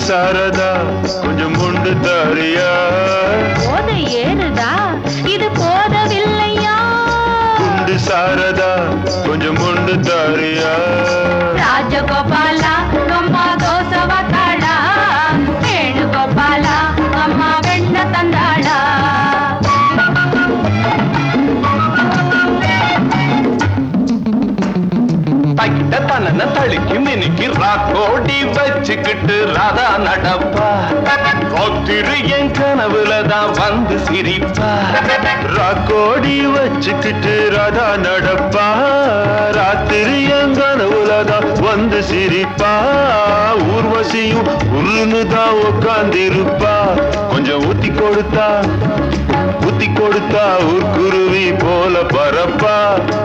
சாரதா கொஞ்சம் முண்டு தாரியா போத ஏறுதா இது போதவில்லையா குண்டு சாரதா கொஞ்சம் முண்டு தாரியா ರಾಜಗೋಪಾಲ ಅಮ್ಮ ದೋಸವ ಕಾಳ ವೇಣುಗೋಪಾಲ ಅಮ್ಮ ಬೆಣ್ಣ ತಂದಾಳ தகிட்ட தனன தழுக்கி மினுக்கி ராக்கோடி வச்சுக்கிட்டு ராதா நடப்பா ராத்திரி என் கனவுல தான் வந்து சிரிப்பா ராக்கோடி வச்சுக்கிட்டு ராதா நடப்பா ராத்திரி எங்கனவுலதான் வந்து சிரிப்பா ஊர்வசியும் உருன்னு தான் உட்கார்ந்திருப்பா கொஞ்சம் ஊத்தி கொடுத்தா ஊத்தி கொடுத்தா ஊர்க்குருவி போல பரப்பா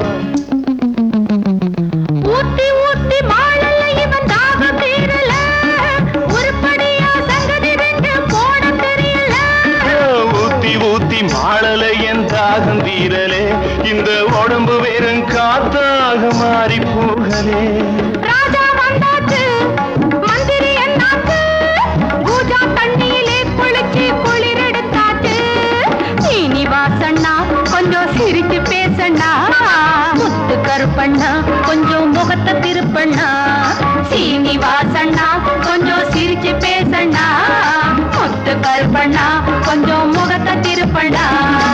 ஊத்தி ஊத்தி மாளல இவன் தாகம் தீரல உருப்படியா சங்கதி ரெண்டு போட தெரியல ஊத்தி ஊத்தி மாளல என் தாகம் தீரலே இந்த உடம்பு வெறும் காத்தாக மாறி போகலே ராஜா வந்தாச்சு மந்திரி என்னாச்சு பூஜா தண்ணியிலே குளிச்சு குளிர் எடுத்தாச்சு சீனிவாசண்ணா கொஞ்சம் சிரிச்சு பேசண்ணா முத்து கருப்பண்ணா கொஞ்சம் முகத்தை திருப்பண்ணா சீனிவாசண்ணா கொஞ்சம் சிரிச்சு பேசண்ணா முத்து கருப்பண்ணா கொஞ்சம் முகத்தை திருப்பண்ணா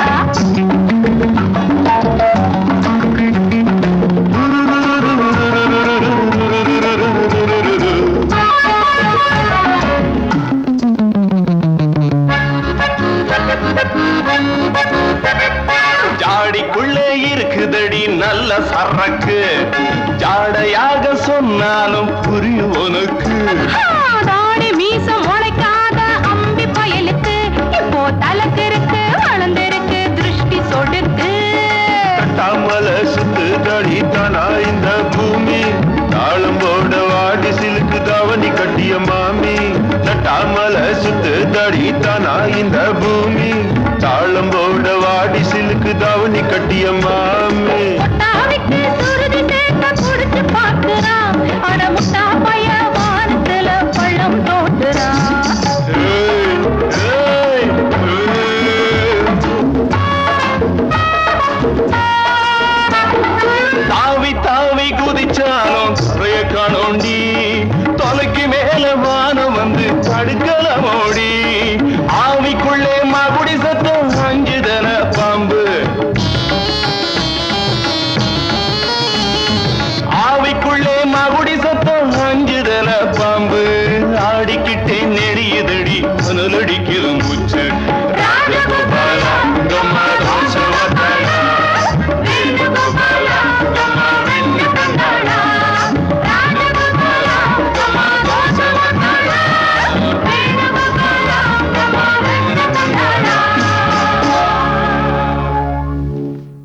ஜாடிக்குள்ளே இருக்குதடி நல்ல சரக்கு ஜாடையாக சொன்னாலும் புரியும் உனக்கு தாடி மீசம் முளைக்காத அம்பி பயலுக்கு இப்போ தலக்கு இருக்கு வளர்ந்திருக்கு திருஷ்டி சொடுக்கு தட்டாமல சுத்து தடி தானா இந்த பூமி தாளம் போட வாடி சிலுக்கு தாவணி கட்டிய மாமி தட்டாமல சுத்து தடி தானா இந்த பூமி தாளம் போட வாடி சிலுக்கு தாவணி கட்டிய மாமி முட்டாவிக்கு சுருதி சேர்க்க குடிச்சு பாக்குறான் அட முட்டா பைய வானத்துல பள்ளம் தோட்டுறான் ஏய், ஏய், ஏய். தாவி தாவி குதிச்சாலும் குறைய காணோண்டி